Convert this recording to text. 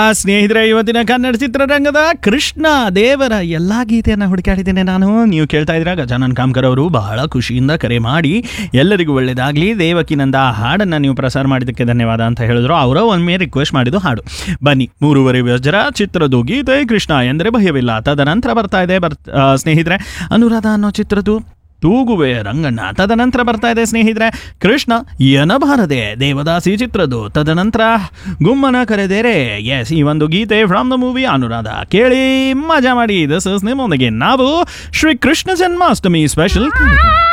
ಆ ಸ್ನೇಹಿತರೆ ಇವತ್ತಿನ ಕನ್ನಡ ಚಿತ್ರರಂಗದ ಕೃಷ್ಣ ದೇವರ ಎಲ್ಲಾ ಗೀತೆಯನ್ನು ಹುಡುಕಾಡಿದ್ದೇನೆ ನಾನು ನೀವು ಕೇಳ್ತಾ ಇದ್ರ ಗಜಾನನ್ ಕಾಮ್ಕರ್ ಅವರು ಬಹಳ ಖುಷಿಯಿಂದ ಕರೆ ಮಾಡಿ ಎಲ್ಲರಿಗೂ ಒಳ್ಳೇದಾಗ್ಲಿ ದೇವಕಿನಂದ ಆ ಹಾಡನ್ನು ನೀವು ಪ್ರಸಾರ ಮಾಡಿದ್ದಕ್ಕೆ ಧನ್ಯವಾದ ಅಂತ ಹೇಳಿದ್ರು ಅವರ ಒಮ್ಮೆ ರಿಕ್ವೆಸ್ಟ್ ಮಾಡಿದ್ದು ಹಾಡು ಬನ್ನಿ ಮೂರುವರೆ ವಜ್ರ ಚಿತ್ರದ ಗೀತೆ ಕೃಷ್ಣ ಎಂದರೆ ಭಯವಿಲ್ಲ ತದನಂತರ ಬರ್ತಾ ಇದೆ ಬರ್ ಆ, ಸ್ನೇಹಿತರೆ ಅನುರಾಧ ಅನ್ನೋ ಚಿತ್ರದ್ದು ತೂಗುವೆ ರಂಗಣ್ಣ ತದನಂತರ ಬರ್ತಾ ಇದೆ ಸ್ನೇಹಿತರೆ ಕೃಷ್ಣ ಎನಬಾರದೆ ದೇವದಾಸಿ ಚಿತ್ರದ್ದು ತದನಂತರ ಗುಮ್ಮನ ಕರೆದೇರೆ ಎಸ್ ಈ ಒಂದು ಗೀತೆ ಫ್ರಮ್ ದ ಮೂವಿ ಅನುರಾಧ ಕೇಳಿ ಮಜಾ ಮಾಡಿ ದಿಸ್ ಇಸ್ ನಿಮ್ಮೊಂದಿಗೆ ನಾವು ಶ್ರೀ ಕೃಷ್ಣ ಜನ್ಮಾಷ್ಟಮಿ ಸ್ಪೆಷಲ್